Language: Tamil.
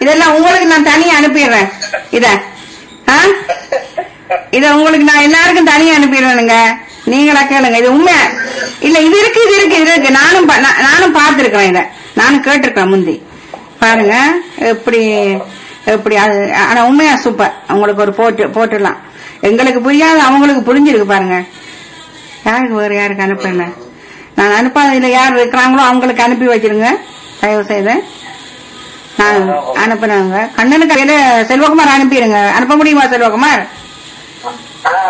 இதெல்லாம் உங்களுக்கு நான் தனியா அனுப்பிடுறேன் இத ஆ? இத உங்களுக்கு நான் எல்லாருக்கும் தனியா அனுப்பிடுவேனுங்க நீங்களா கேளுங்க இது உண்மை இல்ல இது இருக்கு இது இருக்கு இது இருக்கு நானும் பா- நா- நானும் பார்த்திருக்கிறேன் இத நானும் கேட்டிருக்கேன் முந்தி பாருங்க எப்படி எப்படி அது ஆனா உண்மையா சூப்பர் உங்களுக்கு ஒரு போட்டு போட்டுடலாம் எங்களுக்கு புரியாது அவங்களுக்கு புரிஞ்சிருக்கு பாருங்க யாருக்கு வேற யாருக்கு அனுப்புறேன் நான் அனுப்பாததுல யார் இருக்கிறாங்களோ அவங்களுக்கு அனுப்பி வச்சிருங்க தயவு செய்து நான் அனுப்புறேங்க கண்ணனுக்கு கையில செல்வகுமார் அனுப்பிடுங்க அனுப்ப முடியுமா செல்வகுமார்